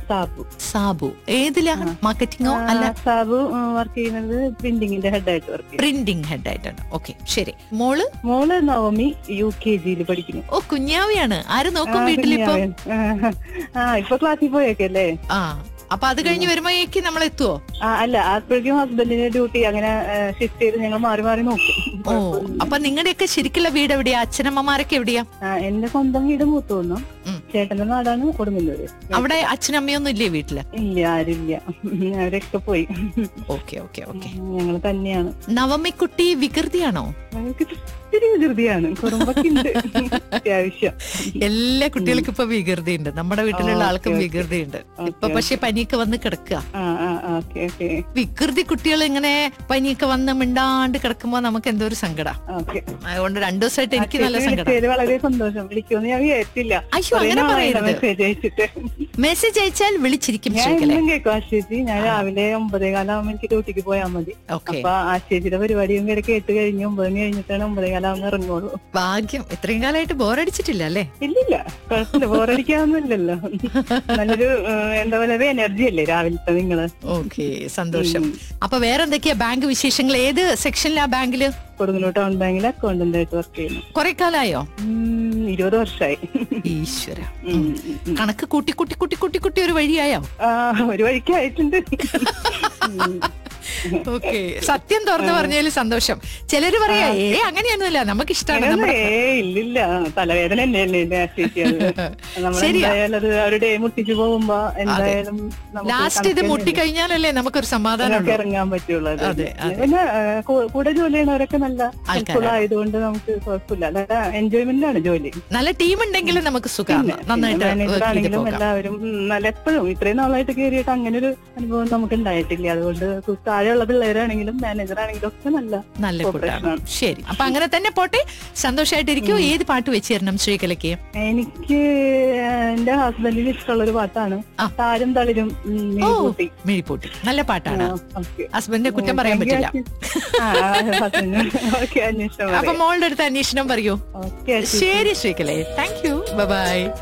സാബു സാബു ഏതിലാ മാർക്കറ്റിംഗോ ആ, അല്ല സാബു വർക്ക് ചെയ്യുന്നത് പ്രിന്റിങ്ങിന്റെ ഹെഡായിട്ട് വർക്ക് ചെയ്യും പ്രിന്റിംഗ് ഹെഡ് ആയിട്ടാണ് ഓക്കെ ശരി മോള് മോള് നവമി യു കെ ജിയിൽ പഠിക്കുന്നു ഓ കുഞ്ഞാവിയാണ് ആര് നോക്കും ആ, വീട്ടിലിപ്പം കുഞ്ഞാവൻ. ആ ഇപ്പൊ ക്ലാസ്സിൽ പോയേക്കല്ലേ ആ അപ്പൊ അത് കഴിഞ്ഞ് വരുമ്പോഴേക്ക് നമ്മൾ എത്തുവോ ആ അല്ല അപ്പോഴേക്കും ഹസ്ബൻഡിന്റെ ഡ്യൂട്ടി അങ്ങനെ ഷിഫ്റ്റ് ചെയ്ത് ഞങ്ങൾ മാറി മാറി നോക്കും ഓ അപ്പൊ നിങ്ങളുടെയൊക്കെ ശരിക്കുള്ള വീട് എവിടെയാ അച്ഛനമ്മമാരൊക്കെ എവിടെയാ ആ, എന്റെ സ്വന്തം വീട് മൂത്തോന്നു ഉം. ചേട്ടന്റെ നാടാണ് കൊടുങ്ങല്ലൂര് അവിടെ അച്ഛനമ്മയൊന്നും ഇല്ലേ വീട്ടില് ഇല്ല ആരില്ല അവരൊക്കെ പോയി ഓക്കെ ഓക്കെ ഓക്കെ ഞങ്ങൾ തന്നെയാണ് നവമിക്കുട്ടി വികൃതിയാണോ ഞങ്ങൾക്ക് ഇത്തിരി വികൃതിയാണ് കുറുമ്പൊക്കെ ഉണ്ട് അത്യാവശ്യം എല്ലാ കുട്ടികൾക്കും ഇപ്പൊ വികൃതി ഉണ്ട് നമ്മുടെ വീട്ടിലുള്ള ഓ, ആൾക്കും ഓക്കെ, വികൃതി ഉണ്ട് ഓക്കെ, ഇപ്പൊ പക്ഷെ പനിയൊക്കെ വന്ന് കിടക്കുക ആ ആ ഓക്കെ ഓക്കെ വികൃതി കുട്ടികൾ ഇങ്ങനെ പനിയൊക്കെ വന്ന് മിണ്ടാണ്ട് കിടക്കുമ്പോ നമുക്ക് എന്തോ ഒരു സങ്കട ഓക്കെ അതുകൊണ്ട് രണ്ടു ദിവസമായിട്ട് എനിക്ക് നല്ല സങ്കടം വിളിച്ചതിൽ വളരെ സന്തോഷം വിളിക്കുമെന്ന് ഞാൻ വിചാരിച്ചില്ല അയ്യോ അങ്ങനെ പറയരുത് മെസ്സേജ് അയച്ചിട്ട് മെസ്സേജ് അയച്ചാൽ വിളിച്ചിരിക്കും ഞാൻ ശരിക്കല്ലേ എന്നും കേൾക്കും ആശേച്ചി ഞാൻ രാവിലെ ഒമ്പതേ കാലാകുമ്പോ എനിക്ക് ഡ്യൂട്ടിക്ക് പോയാൽ മതി ഓക്കെ അപ്പൊ ആശേച്ചിയുടെ പരിപാടിയും വരെ കേട്ട് കഴിഞ്ഞ് ഒമ്പത് മണി കഴിഞ്ഞിട്ടാണ് ഒമ്പതേ കാലാകുമ്പോ ഇറങ്ങുള്ളൂ ഭാഗ്യം ഇത്രയും കാലമായിട്ട് ബോറടിച്ചിട്ടില്ല അല്ലേ ഇല്ലില്ല കുഴപ്പമില്ല ബോറടിക്കാവുന്നില്ലല്ലോ നല്ലൊരു ഏഹ്, എന്താ പറയുക എനർജി അല്ലേ രാവിലത്തെ നിങ്ങള് ഓക്കെ സന്തോഷം അപ്പൊ വേറെ എന്തൊക്കെയാ ബാങ്ക് വിശേഷങ്ങൾ ഏത് സെക്ഷനിലാ ബാങ്കില് കൊടുങ്ങല്ലൂർ ടൗൺ ബാങ്കിൽ അക്കൗണ്ടന്റ് ആയിട്ട് വർക്ക് ചെയ്യുന്നു കുറെ കാലായോ ഉം, ഇരുപത് വർഷമായി ഈശ്വര ഉം, ഉം. കണക്ക് കൂട്ടി കൂട്ടി കൂട്ടി കൂട്ടി കൂട്ടി ഒരു വഴിയായോ ആ, ഒരു വഴിക്കായിട്ടുണ്ട് ഉം. ഓക്കെ സത്യം തുറന്നു പറഞ്ഞതിൽ സന്തോഷം ചിലര് പറയാ ഏ അങ്ങനെയൊന്നുമില്ല നമുക്ക് ഇഷ്ടമാണ് നമ്മുടെ ഏ ഇല്ലില്ല തലവേദന തന്നെയല്ലേ എന്റെ ആശേച്ചി അത് നമ്മൾ ശരിയാ. എന്തായാലും അത് അവരുടെ മുട്ടിച്ചു പോകുമ്പോ എന്തായാലും നമുക്ക് ലാസ്റ്റ് ഇത് കണക്ക് മുട്ടിക്കഴിഞ്ഞാലല്ലേ നമുക്കൊരു സമാധാനം നമുക്ക് ഉള്ളൂ ഇറങ്ങാൻ പറ്റുള്ളൂ അത്. അതെ, അതെ. പിന്നെ ആ, കൂ- കൂടെ ജോലി ചെയ്യണവരൊക്കെ നല്ല ആൾക്കാരാണ്. ഹെൽപ്ഫുൾ ആയതുകൊണ്ട് നമുക്ക് കുഴപ്പമില്ല നല്ല എൻജോയ്മെന്റ് ആണ് ജോലി നല്ല ടീം ഉണ്ടെങ്കിലും നമുക്ക് സുഖമാണ് നന്നായിട്ട് മാനേജർ work ചെയ്ത് ആണെങ്കിലും പോകാം എല്ലാവരും ഉം, നല്ല എപ്പോഴും ഇത്രയും നാളായിട്ട് കയറിയിട്ട് അങ്ങനെ ഒരു അനുഭവം നമുക്ക് ഉണ്ടായിട്ടില്ല അതുകൊണ്ട് കു- താഴെയുള്ള പിള്ളേരാണെങ്കിലും മാനേജർ ആണെങ്കിലും ഒക്കെ നല്ല നല്ല കൂട്ടാണ് Professional. ശരി അപ്പൊ അങ്ങനെ തന്നെ പോട്ടെ സന്തോഷമായിട്ടിരിക്കൂ ഏത് പാട്ട് വെച്ച് തരണം ശ്രീകലയ്ക്ക് എനിക്ക് എന്റെ ഹസ്ബൻഡിന് ഇഷ്ടമുള്ള ഒരു പാട്ടാണ് ആ. താരും തളിരും ഉം, നീ ഓ കൂട്ടി. മിഴിപ്പൂട്ടി നല്ല പാട്ടാണ് ആ, okay. ഹസ്ബൻഡിനെ കുറ്റം പറയാൻ പറ്റില്ല ആ, ആ, husband. Okay, അന്വേഷണം അപ്പൊ പറയാം. മോളുടെ അടുത്ത് അന്വേഷണം പറയൂ Okay, ശരി ശ്രീകലേ താങ്ക് യു ബൈ